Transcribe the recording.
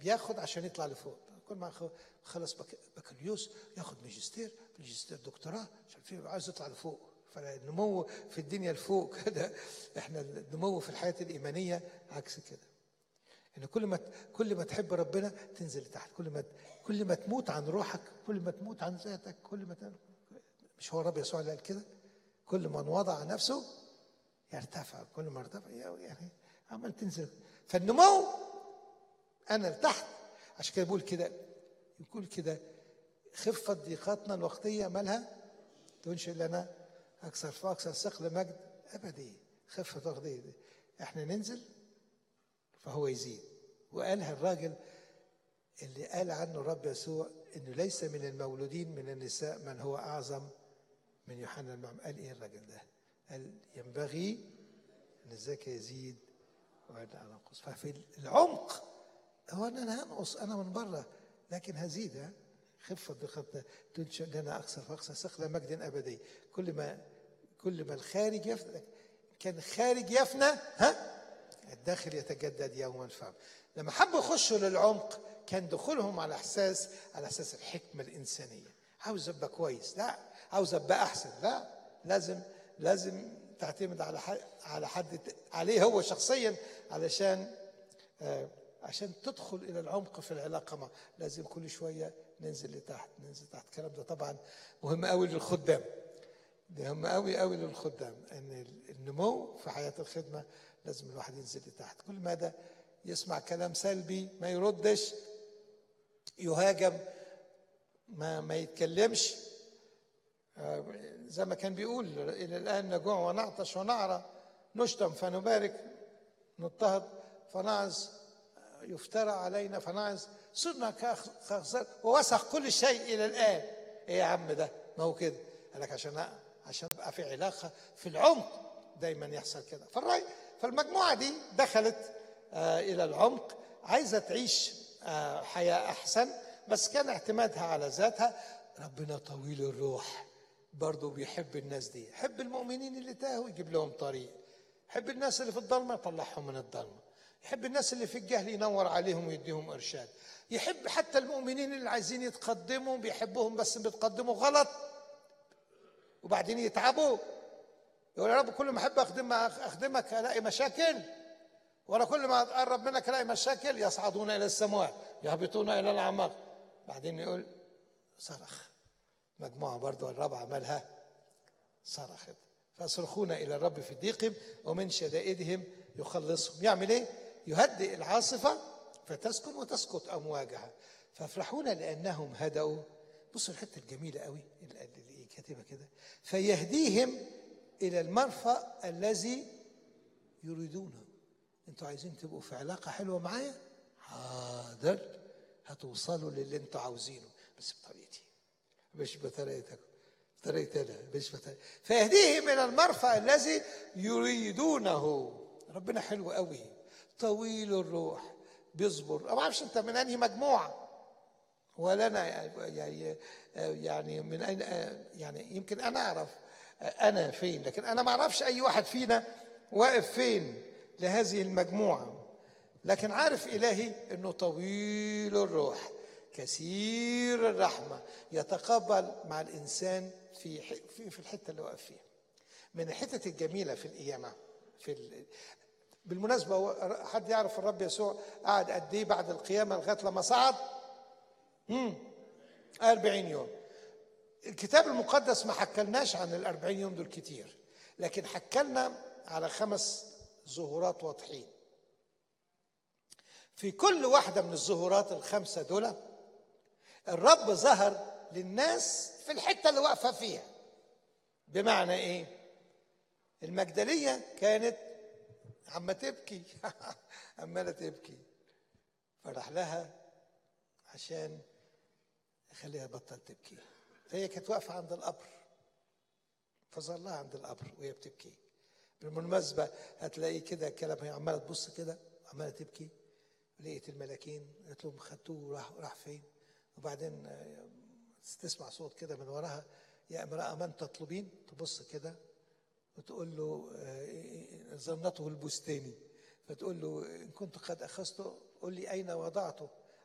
ياخد عشان يطلع لفوق كل ما خ- خلص بك- بكالوريوس ياخد ماجستير ماجستير دكتوراه مش عارف ايه عايز يطلع لفوق فالنمو في الدنيا لفوق كده احنا النمو في الحياه الايمانيه عكس كده ان كل ما كل ما تحب ربنا تنزل لتحت كل ما كل ما تموت عن روحك كل ما تموت عن ذاتك كل ما ت- مش هو الرب يسوع اللي قال كده كل من وضع نفسه يرتفع كل ما ارتفع يعني عمال تنزل فالنمو انا لتحت عشان كده بقول كده يقول كده خفة ضيقاتنا الوقتية مالها تنشئ لنا أكثر فأكثر ثقل مجد أبدي خفة وقتية دي. احنا ننزل فهو يزيد وقالها الراجل اللي قال عنه الرب يسوع انه ليس من المولودين من النساء من هو اعظم من يوحنا المعمدان قال ايه الراجل ده؟ قال ينبغي ان الذكي يزيد وانا انقص ففي العمق هو ان انا هنقص انا من بره لكن هزيد ها خفة دقتنا تنشئ لنا اكثر فاكثر ثقل مجد ابدي كل ما كل ما الخارج يفنى كان خارج يفنى ها الداخل يتجدد يوما فهم لما حبوا يخشوا للعمق كان دخولهم على احساس على اساس الحكمه الانسانيه عاوز ابقى كويس لا عاوز ابقى احسن لا لازم لازم تعتمد على حد على حد عليه هو شخصيا علشان آه عشان تدخل الى العمق في العلاقه معه لازم كل شويه ننزل لتحت ننزل تحت الكلام ده طبعا مهم قوي للخدام مهم قوي قوي للخدام ان النمو في حياه الخدمه لازم الواحد ينزل لتحت كل مدى يسمع كلام سلبي ما يردش يهاجم ما ما يتكلمش آه، زي ما كان بيقول الى الان نجوع ونعطش ونعرى نشتم فنبارك نضطهد فنعز يفترى علينا فنعز صرنا كأخ- كأخزار ووسخ كل شيء الى الان ايه يا عم ده ما هو كده قال لك عشان عشان ابقى في علاقه في العمق دايما يحصل كده فالرأي فالمجموعه دي دخلت آه الى العمق عايزه تعيش آه حياه احسن بس كان اعتمادها على ذاتها ربنا طويل الروح برضه بيحب الناس دي يحب المؤمنين اللي تاهوا يجيب لهم طريق يحب الناس اللي في الضلمه يطلعهم من الضلمه يحب الناس اللي في الجهل ينور عليهم ويديهم ارشاد يحب حتى المؤمنين اللي عايزين يتقدموا بيحبهم بس بيتقدموا غلط وبعدين يتعبوا يقول يا رب كل ما احب اخدم اخدمك الاقي مشاكل وانا كل ما اقرب منك الاقي مشاكل يصعدون الى السماوات يهبطون الى الاعماق بعدين يقول صرخ مجموعه برضو الرابعه مالها صرخت فيصرخون الى الرب في ضيقهم ومن شدائدهم يخلصهم يعمل ايه يهدئ العاصفه فتسكن وتسقط امواجها فيفرحون لانهم هدأوا بصوا الحته الجميله قوي اللي اللي كاتبها كده فيهديهم الى المرفأ الذي يريدونه انتوا عايزين تبقوا في علاقه حلوه معايا حاضر هتوصلوا للي انتوا عاوزينه بس بطريقتي مش بطريقتك بطريقتي انا مش بطريقتي فيهديهم الى المرفأ الذي يريدونه ربنا حلو قوي طويل الروح بيصبر ما اعرفش انت من انهي مجموعه ولا انا يعني يعني من اين يعني يمكن انا اعرف انا فين لكن انا ما اعرفش اي واحد فينا واقف فين لهذه المجموعه لكن عارف الهي انه طويل الروح كثير الرحمه يتقبل مع الانسان في في في الحته اللي واقف فيها من الحتت الجميله في القيامه في ال... بالمناسبه هو حد يعرف الرب يسوع قعد قد ايه بعد القيامه لغايه لما صعد؟ امم 40 يوم الكتاب المقدس ما حكلناش عن الأربعين يوم دول كتير لكن حكلنا على خمس ظهورات واضحين في كل واحدة من الظهورات الخمسة دول الرب ظهر للناس في الحتة اللي واقفة فيها بمعنى ايه المجدلية كانت عمة تبكي عمالة تبكي فراح لها عشان يخليها بطل تبكي فهي كانت واقفة عند القبر فظهر لها عند القبر وهي بتبكي بالمناسبة هتلاقي كده كلام هي عمالة تبص كده عمالة تبكي لقيت الملاكين قالت لهم خدتوه راح راح فين وبعدين تسمع صوت كده من وراها يا امرأة من تطلبين تبص كده وتقول له ظنته البستاني فتقول له إن كنت قد أخذته قل لي أين وضعته